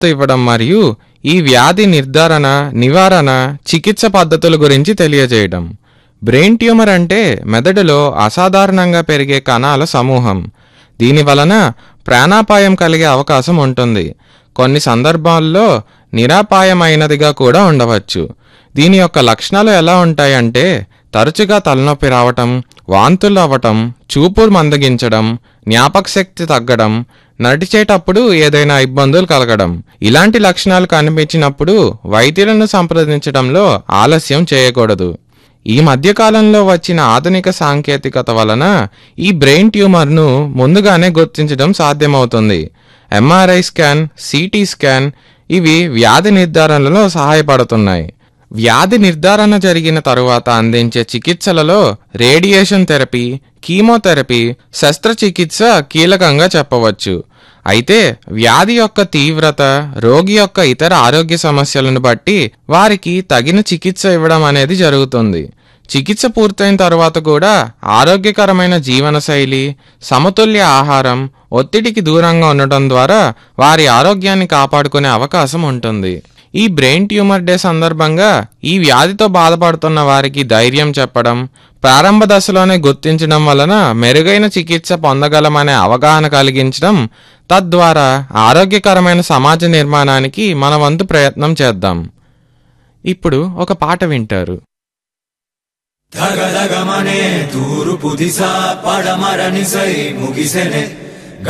ఇవ్వడం మరియు ఈ వ్యాధి నిర్ధారణ నివారణ చికిత్స పద్ధతుల గురించి తెలియజేయడం బ్రెయిన్ ట్యూమర్ అంటే మెదడులో అసాధారణంగా పెరిగే కణాల సమూహం దీని వలన ప్రాణాపాయం కలిగే అవకాశం ఉంటుంది కొన్ని సందర్భాల్లో నిరాపాయమైనదిగా కూడా ఉండవచ్చు దీని యొక్క లక్షణాలు ఎలా ఉంటాయంటే తరచుగా తలనొప్పి రావటం వాంతులు అవ్వటం చూపు మందగించడం జ్ఞాపక శక్తి తగ్గడం నడిచేటప్పుడు ఏదైనా ఇబ్బందులు కలగడం ఇలాంటి లక్షణాలు కనిపించినప్పుడు వైద్యులను సంప్రదించడంలో ఆలస్యం చేయకూడదు ఈ మధ్యకాలంలో వచ్చిన ఆధునిక సాంకేతికత వలన ఈ బ్రెయిన్ ట్యూమర్ను ముందుగానే గుర్తించడం సాధ్యమవుతుంది ఎంఆర్ఐ స్కాన్ సిటీ స్కాన్ ఇవి వ్యాధి నిర్ధారణలో సహాయపడుతున్నాయి వ్యాధి నిర్ధారణ జరిగిన తరువాత అందించే చికిత్సలలో రేడియేషన్ థెరపీ కీమోథెరపీ శస్త్రచికిత్స కీలకంగా చెప్పవచ్చు అయితే వ్యాధి యొక్క తీవ్రత రోగి యొక్క ఇతర ఆరోగ్య సమస్యలను బట్టి వారికి తగిన చికిత్స ఇవ్వడం అనేది జరుగుతుంది చికిత్స పూర్తయిన తర్వాత కూడా ఆరోగ్యకరమైన జీవనశైలి సమతుల్య ఆహారం ఒత్తిడికి దూరంగా ఉండటం ద్వారా వారి ఆరోగ్యాన్ని కాపాడుకునే అవకాశం ఉంటుంది ఈ బ్రెయిన్ ట్యూమర్ డే సందర్భంగా ఈ వ్యాధితో బాధపడుతున్న వారికి ధైర్యం చెప్పడం ప్రారంభ దశలోనే గుర్తించడం వలన మెరుగైన చికిత్స పొందగలమనే అవగాహన కలిగించడం తద్వారా ఆరోగ్యకరమైన సమాజ నిర్మాణానికి మన వంతు ప్రయత్నం చేద్దాం ఇప్పుడు ఒక పాట వింటారు ధగధగమనే తూర్పు దిశ పడమరనిసై ముగిసెనే